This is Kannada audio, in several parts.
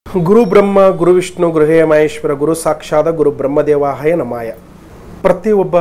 ಗುರು ಬ್ರಹ್ಮ ಗುರು ವಿಷ್ಣು ಗೃಹೇ ಮಹೇಶ್ವರ ಗುರು ಸಾಕ್ಷಾದ ಗುರು ಬ್ರಹ್ಮದೇವಾಹಯ ನಮಾಯ ಪ್ರತಿಯೊಬ್ಬ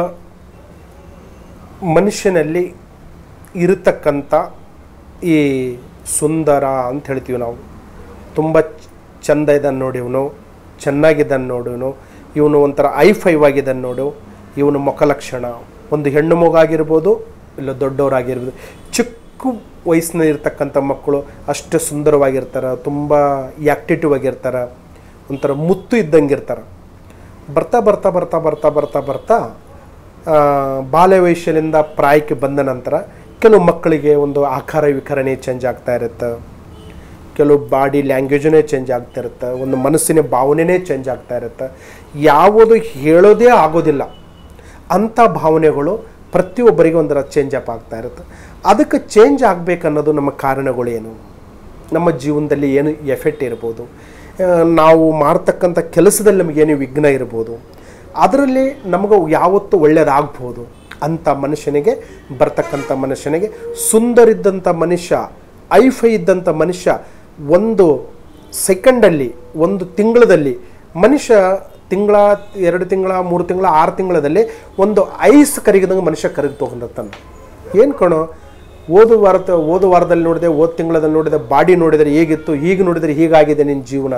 ಮನುಷ್ಯನಲ್ಲಿ ಇರತಕ್ಕಂಥ ಈ ಸುಂದರ ಅಂತ ಹೇಳ್ತೀವಿ ನಾವು ತುಂಬ ಚಂದ ಇದ್ದಾನೆ ನೋಡಿ ಇವನು ಚೆನ್ನಾಗಿದ್ದಾನೆ ನೋಡು ಇವನು ಇವನು ಒಂಥರ ಐ ಫೈವ್ ಆಗಿದ್ದಾನೆ ನೋಡು ಇವನು ಮುಖಲಕ್ಷಣ ಒಂದು ಹೆಣ್ಣು ಮಗು ಆಗಿರ್ಬೋದು ಇಲ್ಲ ದೊಡ್ಡವರಾಗಿರ್ಬೋದು ಚಿಕ್ಕ ವಯಸ್ಸಿನ ಇರ್ತಕ್ಕಂಥ ಮಕ್ಕಳು ಅಷ್ಟು ಸುಂದರವಾಗಿರ್ತಾರೆ ತುಂಬ ಆ್ಯಕ್ಟಿಟಿವ್ ಆಗಿರ್ತಾರೆ ಒಂಥರ ಮುತ್ತು ಇದ್ದಂಗೆ ಇರ್ತಾರೆ ಬರ್ತಾ ಬರ್ತಾ ಬರ್ತಾ ಬರ್ತಾ ಬರ್ತಾ ಬರ್ತಾ ಆ, ಬಾಲ್ಯ ವಯಸ್ಸಿನಿಂದ ಪ್ರಾಯಕ್ಕೆ ಬಂದ ನಂತರ ಕೆಲವು ಮಕ್ಕಳಿಗೆ ಒಂದು ಆಕಾರ ವಿಕರಣೆ ಚೇಂಜ್ ಆಗ್ತಾ ಇರುತ್ತೆ ಕೆಲವು ಬಾಡಿ ಲ್ಯಾಂಗ್ವೇಜನೇ ಚೇಂಜ್ ಆಗ್ತಾ ಇರುತ್ತೆ ಒಂದು ಮನಸ್ಸಿನ ಭಾವನೆನೇ ಚೇಂಜ್ ಆಗ್ತಾ ಇರುತ್ತೆ ಯಾವುದು ಹೇಳೋದೇ ಆಗೋದಿಲ್ಲ ಅಂಥ ಭಾವನೆಗಳು ಪ್ರತಿಯೊಬ್ಬರಿಗೆ ಒಂದರ ಚೇಂಜ್ ಅಪ್ ಆಗ್ತಾ ಇರುತ್ತೆ ಅದಕ್ಕೆ ಚೇಂಜ್ ಆಗಬೇಕನ್ನೋದು ನಮ್ಮ ಕಾರಣಗಳೇನು ನಮ್ಮ ಜೀವನದಲ್ಲಿ ಏನು ಎಫೆಕ್ಟ್ ಇರ್ಬೋದು ಆ, ನಾವು ಮಾಡ್ತಕ್ಕಂಥ ಕೆಲಸದಲ್ಲಿ ನಮಗೇನು ವಿಘ್ನ ಇರ್ಬೋದು ಅದರಲ್ಲಿ ನಮಗೆ ಯಾವತ್ತೂ ಒಳ್ಳೆಯದಾಗ್ಬೋದು ಅಂಥ ಮನುಷ್ಯನಿಗೆ ಬರ್ತಕ್ಕಂಥ ಮನುಷ್ಯನಿಗೆ ಸುಂದರಿದ್ದಂಥ ಮನುಷ್ಯ ಐಫೈ ಇದ್ದಂಥ ಮನುಷ್ಯ ಒಂದು ಸೆಕೆಂಡಲ್ಲಿ ಒಂದು ತಿಂಗಳದಲ್ಲಿ ಮನುಷ್ಯ ತಿಂಗಳ ಎರಡು ತಿಂಗಳ ಮೂರು ತಿಂಗಳ ಆರು ತಿಂಗಳದಲ್ಲಿ ಒಂದು ಐಸ್ ಕರಗಿದಂಗೆ ಮನುಷ್ಯ ಕರಗಿ ತೊಗೊಂಡಿರ್ತಾನೆ ಏನು ಕಣೋ ಓದು ವಾರದ ಓದು ವಾರದಲ್ಲಿ ನೋಡಿದೆ ಓದ್ ತಿಂಗಳಲ್ಲಿ ನೋಡಿದೆ ಬಾಡಿ ನೋಡಿದರೆ ಹೇಗಿತ್ತು ಈಗ ನೋಡಿದರೆ ಹೀಗಾಗಿದೆ ನಿನ್ನ ಜೀವನ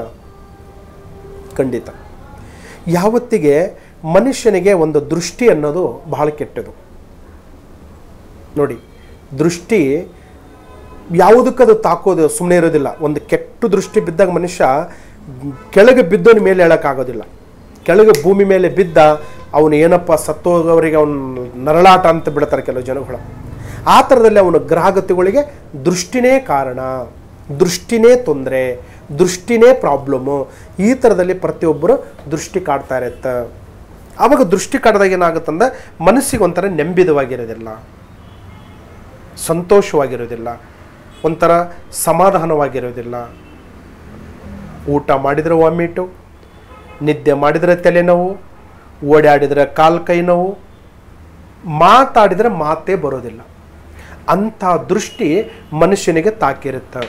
ಖಂಡಿತ ಯಾವತ್ತಿಗೆ ಮನುಷ್ಯನಿಗೆ ಒಂದು ದೃಷ್ಟಿ ಅನ್ನೋದು ಬಹಳ ಕೆಟ್ಟದು ನೋಡಿ ದೃಷ್ಟಿ ಯಾವುದಕ್ಕದು ತಾಕೋದು ಸುಮ್ಮನೆ ಇರೋದಿಲ್ಲ ಒಂದು ಕೆಟ್ಟ ದೃಷ್ಟಿ ಬಿದ್ದಾಗ ಮನುಷ್ಯ ಕೆಳಗೆ ಬಿದ್ದವನ ಮೇಲೆ ಹೇಳೋಕ್ಕಾಗೋದಿಲ್ಲ ಕೆಳಗೆ ಭೂಮಿ ಮೇಲೆ ಬಿದ್ದ ಅವನು ಏನಪ್ಪ ಸತ್ತೋಗವರಿಗೆ ಅವನು ನರಳಾಟ ಅಂತ ಬಿಡ್ತಾರೆ ಕೆಲವು ಜನಗಳು ಆ ಥರದಲ್ಲಿ ಅವನ ಗ್ರಹಗತಿಗಳಿಗೆ ದೃಷ್ಟಿನೇ ಕಾರಣ ದೃಷ್ಟಿನೇ ತೊಂದರೆ ದೃಷ್ಟಿನೇ ಪ್ರಾಬ್ಲಮ್ಮು ಈ ಥರದಲ್ಲಿ ಪ್ರತಿಯೊಬ್ಬರು ದೃಷ್ಟಿ ಕಾಡ್ತಾ ಇರುತ್ತೆ ಆವಾಗ ದೃಷ್ಟಿ ಕಾಡ್ದಾಗ ಏನಾಗುತ್ತಂದ್ರೆ ಮನಸ್ಸಿಗೆ ಒಂಥರ ನೆಂಬಿದವಾಗಿರೋದಿಲ್ಲ ಸಂತೋಷವಾಗಿರೋದಿಲ್ಲ ಒಂಥರ ಸಮಾಧಾನವಾಗಿರೋದಿಲ್ಲ ಊಟ ಮಾಡಿದರೆ ವಾಮಿಟು ನಿದ್ದೆ ಮಾಡಿದರೆ ತಲೆನೋವು ಓಡಾಡಿದರೆ ಕಾಲು ಕೈ ನೋವು ಮಾತಾಡಿದರೆ ಮಾತೇ ಬರೋದಿಲ್ಲ ಅಂಥ ದೃಷ್ಟಿ ಮನುಷ್ಯನಿಗೆ ತಾಕಿರುತ್ತೆ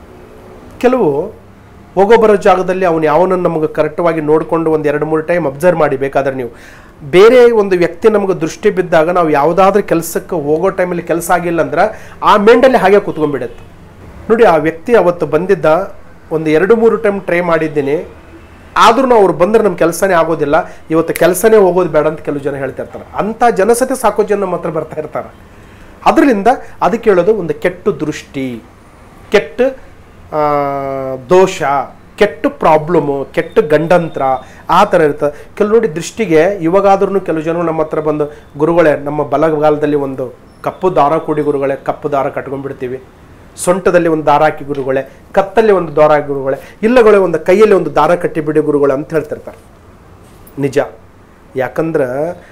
ಕೆಲವು ಹೋಗೋ ಬರೋ ಜಾಗದಲ್ಲಿ ಅವನು ಯಾವನನ್ನು ನಮಗೆ ಕರೆಕ್ಟವಾಗಿ ನೋಡಿಕೊಂಡು ಒಂದು ಎರಡು ಮೂರು ಟೈಮ್ ಅಬ್ಸರ್ವ್ ಮಾಡಿ ಬೇಕಾದ್ರೆ ನೀವು ಬೇರೆ ಒಂದು ವ್ಯಕ್ತಿ ನಮಗೆ ದೃಷ್ಟಿ ಬಿದ್ದಾಗ ನಾವು ಯಾವುದಾದ್ರೂ ಕೆಲಸಕ್ಕೆ ಹೋಗೋ ಟೈಮಲ್ಲಿ ಕೆಲಸ ಆಗಿಲ್ಲ ಅಂದ್ರೆ ಆ ಮೆಂಡಲ್ಲಿ ಹಾಗೆ ಕೂತ್ಕೊಂಡ್ಬಿಡುತ್ತೆ ನೋಡಿ ಆ ವ್ಯಕ್ತಿ ಅವತ್ತು ಬಂದಿದ್ದ ಒಂದು ಎರಡು ಮೂರು ಟೈಮ್ ಟ್ರೈ ಮಾಡಿದ್ದೀನಿ ಆದ್ರೂ ಅವ್ರು ಬಂದ್ರೆ ನಮ್ಮ ಕೆಲಸನೇ ಆಗೋದಿಲ್ಲ ಇವತ್ತು ಕೆಲಸನೇ ಹೋಗೋದು ಬೇಡ ಅಂತ ಕೆಲವು ಜನ ಹೇಳ್ತಾ ಇರ್ತಾರೆ ಅಂಥ ಜನಸತೆ ಸಾಕೋ ಜನ ನಮ್ಮ ಹತ್ರ ಬರ್ತಾ ಇರ್ತಾರೆ ಅದರಿಂದ ಅದಕ್ಕೆ ಹೇಳೋದು ಒಂದು ಕೆಟ್ಟ ದೃಷ್ಟಿ ಕೆಟ್ಟ ಆ, ದೋಷ ಕೆಟ್ಟ ಪ್ರಾಬ್ಲಮ್ಮು ಕೆಟ್ಟ ಗಂಡಂತ್ರ ಆ ಥರ ಇರ್ತದೆ ಕೆಲವು ನೋಡಿ ದೃಷ್ಟಿಗೆ ಇವಾಗಾದ್ರೂ ಕೆಲವು ಜನ ನಮ್ಮ ಹತ್ರ ಬಂದು ಗುರುಗಳೇ ನಮ್ಮ ಬಲಗಾಲದಲ್ಲಿ ಒಂದು ಕಪ್ಪು ದಾರ ಕೂಡಿ ಗುರುಗಳೇ ಕಪ್ಪು ದಾರ ಕಟ್ಕೊಂಡ್ಬಿಡ್ತೀವಿ ಸೊಂಟದಲ್ಲಿ ಒಂದು ದಾರ ಹಾಕಿ ಗುರುಗಳೇ ಕತ್ತಲ್ಲಿ ಒಂದು ದಾರ ಹಾಕಿ ಗುರುಗಳೇ ಇಲ್ಲಗಳೇ ಒಂದು ಕೈಯಲ್ಲಿ ಒಂದು ದಾರ ಕಟ್ಟಿಬಿಡಿ ಗುರುಗಳು ಅಂತ ಹೇಳ್ತಿರ್ತಾರೆ ನಿಜ ಯಾಕಂದ್ರೆ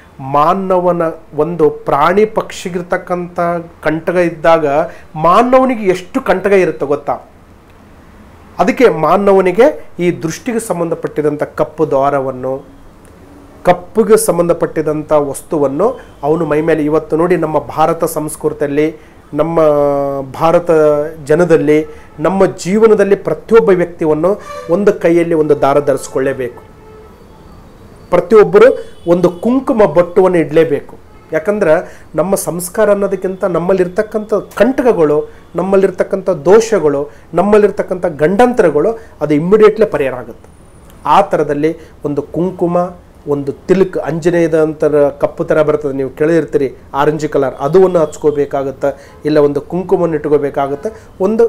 ಮಾನವನ ಒಂದು ಪ್ರಾಣಿ ಪಕ್ಷಿಗಿರ್ತಕ್ಕಂಥ ಕಂಟಕ ಇದ್ದಾಗ ಮಾನವನಿಗೆ ಎಷ್ಟು ಕಂಟಕ ಇರುತ್ತೆ ಗೊತ್ತಾ ಅದಕ್ಕೆ ಮಾನವನಿಗೆ ಈ ದೃಷ್ಟಿಗೆ ಸಂಬಂಧಪಟ್ಟಿದಂಥ ಕಪ್ಪು ದ್ವಾರವನ್ನು ಕಪ್ಪುಗೆ ಸಂಬಂಧಪಟ್ಟಿದಂಥ ವಸ್ತುವನ್ನು ಅವನು ಮೈಮೇಲೆ ಇವತ್ತು ನೋಡಿ ನಮ್ಮ ಭಾರತ ಸಂಸ್ಕೃತಿಯಲ್ಲಿ ನಮ್ಮ ಭಾರತ ಜನದಲ್ಲಿ ನಮ್ಮ ಜೀವನದಲ್ಲಿ ಪ್ರತಿಯೊಬ್ಬ ವ್ಯಕ್ತಿಯನ್ನು ಒಂದು ಕೈಯಲ್ಲಿ ಒಂದು ದಾರ ಧರಿಸ್ಕೊಳ್ಳೇಬೇಕು ಪ್ರತಿಯೊಬ್ಬರು ಒಂದು ಕುಂಕುಮ ಬಟ್ಟುವನ್ನು ಇಡಲೇಬೇಕು ಯಾಕಂದ್ರೆ ನಮ್ಮ ಸಂಸ್ಕಾರ ಅನ್ನೋದಕ್ಕಿಂತ ನಮ್ಮಲ್ಲಿರ್ತಕ್ಕಂಥ ಕಂಟಕಗಳು ನಮ್ಮಲ್ಲಿರ್ತಕ್ಕಂಥ ದೋಷಗಳು ನಮ್ಮಲ್ಲಿರ್ತಕ್ಕಂಥ ಗಂಡಂತರಗಳು ಅದು ಇಮ್ಮಿಡಿಯೇಟ್ಲಿ ಪರಿಹಾರ ಆಗುತ್ತೆ ಆ ಥರದಲ್ಲಿ ಒಂದು ಕುಂಕುಮ ಒಂದು ತಿಲಕ್ ಅಂಜನೇಯದ ಅಂತರ ಕಪ್ಪು ಥರ ಬರ್ತದೆ ನೀವು ಕೇಳಿರ್ತೀರಿ ಆರೆಂಜ್ ಕಲರ್ ಅದನ್ನು ಹಚ್ಕೋಬೇಕಾಗುತ್ತೆ ಇಲ್ಲ ಒಂದು ಕುಂಕುಮವನ್ನು ಇಟ್ಕೋಬೇಕಾಗುತ್ತೆ ಒಂದು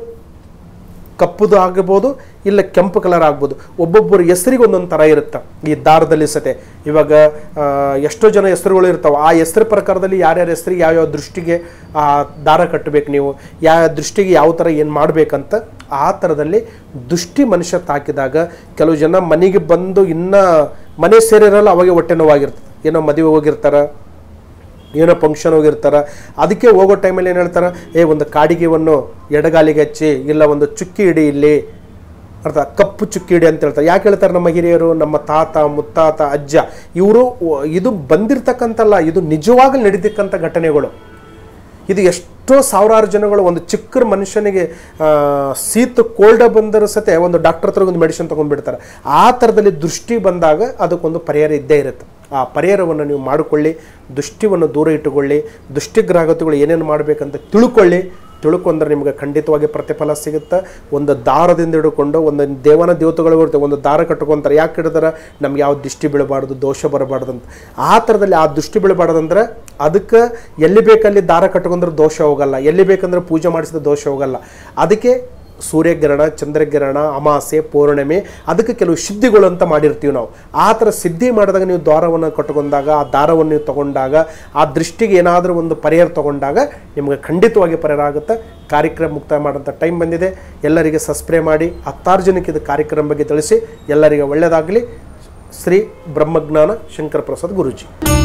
ಕಪ್ಪುದು ಆಗಬಹುದು ಇಲ್ಲ ಕೆಂಪು ಕಲರ್ ಆಗ್ಬೋದು ಒಬ್ಬೊಬ್ಬರ ಹೆಸರಿಗೆ ಒಂದೊಂದು ಥರ ಇರುತ್ತೆ ಈ ದಾರದಲ್ಲಿ ಸತೆ ಇವಾಗ ಆ, ಎಷ್ಟೋ ಜನ ಹೆಸರುಗಳು ಇರ್ತಾವೆ ಆ ಹೆಸರು ಪ್ರಕಾರದಲ್ಲಿ ಯಾರ್ಯಾರ ಹೆಸರಿಗೆ ಯಾವ್ಯಾವ ದೃಷ್ಟಿಗೆ ಆ ದಾರ ಕಟ್ಟಬೇಕು ನೀವು ಯಾವ ದೃಷ್ಟಿಗೆ ಯಾವ ಥರ ಏನು ಮಾಡಬೇಕಂತ ಆ ಥರದಲ್ಲಿ ದೃಷ್ಟಿ ಮನುಷ್ಯ ತಾಕಿದಾಗ ಕೆಲವು ಜನ ಮನೆಗೆ ಬಂದು ಇನ್ನೂ ಮನೆ ಸೇರಿರಲ್ಲ ಅವಾಗೆ ಹೊಟ್ಟೆ ನೋವಾಗಿರ್ತದೆ ಏನೋ ಮದುವೆ ಹೋಗಿರ್ತಾರೆ ಏನೋ ಫಂಕ್ಷನ್ ಹೋಗಿರ್ತಾರ ಅದಕ್ಕೆ ಹೋಗೋ ಟೈಮಲ್ಲಿ ಏನು ಹೇಳ್ತಾರೆ ಏ ಒಂದು ಕಾಡಿಗೆವನ್ನು ಎಡಗಾಲಿಗೆ ಹಚ್ಚಿ ಇಲ್ಲ ಒಂದು ಚುಕ್ಕಿ ಇಡಿ ಇಲ್ಲಿ ಅರ್ಥ ಕಪ್ಪು ಚುಕ್ಕಿ ಇಡಿ ಅಂತ ಹೇಳ್ತಾರೆ ಯಾಕೆ ಹೇಳ್ತಾರೆ ನಮ್ಮ ಹಿರಿಯರು ನಮ್ಮ ತಾತ ಮುತ್ತಾತ ಅಜ್ಜ ಇವರು ಇದು ಬಂದಿರ್ತಕ್ಕಂಥಲ್ಲ ಇದು ನಿಜವಾಗಲೂ ನಡೀತಕ್ಕಂಥ ಘಟನೆಗಳು ಇದು ಎಷ್ಟು ಎಷ್ಟೋ ಸಾವಿರಾರು ಜನಗಳು ಒಂದು ಚಿಕ್ಕ ಮನುಷ್ಯನಿಗೆ ಆ, ಶೀತ ಕೋಲ್ಡ ಬಂದರೂ ಸತೆ ಒಂದು ಡಾಕ್ಟರ್ ಹತ್ರ ಒಂದು ಮೆಡಿಸಿನ್ ತೊಗೊಂಡ್ಬಿಡ್ತಾರೆ ಆ ಥರದಲ್ಲಿ ದೃಷ್ಟಿ ಬಂದಾಗ ಅದಕ್ಕೊಂದು ಪರಿಹಾರ ಇದ್ದೇ ಇರುತ್ತೆ ಆ ಪರಿಹಾರವನ್ನು ನೀವು ಮಾಡಿಕೊಳ್ಳಿ ದೃಷ್ಟಿವನ್ನು ದೂರ ಇಟ್ಟುಕೊಳ್ಳಿ ದೃಷ್ಟಿಗ್ರಾಹಕತೆಗಳು ಏನೇನು ಮಾಡಬೇಕಂತ ತಿಳ್ಕೊಳ್ಳಿ ತಿಳ್ಕೊಂಡ್ರೆ ನಿಮಗೆ ಖಂಡಿತವಾಗಿ ಪ್ರತಿಫಲ ಸಿಗುತ್ತೆ ಒಂದು ದಾರದಿಂದ ಹಿಡ್ಕೊಂಡು ಒಂದು ದೇವನ ದೇವತೆಗಳು ಇರುತ್ತೆ ಒಂದು ದಾರ ಕಟ್ಕೊಂತಾರೆ ಯಾಕೆ ಹಿಡಿದಾರೆ ನಮ್ಗೆ ಯಾವ ದೃಷ್ಟಿ ಬೀಳಬಾರ್ದು ದೋಷ ಬರಬಾರ್ದು ಅಂತ ಆ ಥರದಲ್ಲಿ ಆ ದೃಷ್ಟಿ ಬೀಳಬಾರ್ದಂದ್ರೆ ಅದಕ್ಕೆ ಎಲ್ಲಿ ಬೇಕಲ್ಲಿ ದಾರ ಕಟ್ಕೊಂಡ್ರೆ ದೋಷ ಹೋಗಲ್ಲ ಎಲ್ಲಿ ಬೇಕಂದ್ರೆ ಪೂಜೆ ಮಾಡಿಸಿದ ದೋಷ ಹೋಗಲ್ಲ ಅದಕ್ಕೆ ಸೂರ್ಯಗ್ರಹಣ ಚಂದ್ರಗ್ರಹಣ ಅಮಾಸೆ ಪೌರ್ಣಿಮೆ ಅದಕ್ಕೆ ಕೆಲವು ಸಿದ್ಧಿಗಳು ಅಂತ ಮಾಡಿರ್ತೀವಿ ನಾವು ಆ ಥರ ಸಿದ್ಧಿ ಮಾಡಿದಾಗ ನೀವು ದ್ವಾರವನ್ನು ಕಟ್ಕೊಂಡಾಗ ಆ ದಾರವನ್ನು ನೀವು ತಗೊಂಡಾಗ ಆ ದೃಷ್ಟಿಗೆ ಏನಾದರೂ ಒಂದು ಪರಿಹಾರ ತಗೊಂಡಾಗ ನಿಮಗೆ ಖಂಡಿತವಾಗಿ ಪರಿಹಾರ ಆಗುತ್ತೆ ಕಾರ್ಯಕ್ರಮ ಮುಕ್ತಾಯ ಮಾಡೋಂಥ ಟೈಮ್ ಬಂದಿದೆ ಎಲ್ಲರಿಗೆ ಸಬ್ಸ್ಕ್ರೈಬ್ ಮಾಡಿ ಹತ್ತಾರು ಜನಕ್ಕೆ ಇದು ಕಾರ್ಯಕ್ರಮ ಬಗ್ಗೆ ತಿಳಿಸಿ ಎಲ್ಲರಿಗೆ ಒಳ್ಳೆಯದಾಗಲಿ ಶ್ರೀ ಬ್ರಹ್ಮಜ್ಞಾನ ಶಂಕರ ಪ್ರಸಾದ್ ಗುರೂಜಿ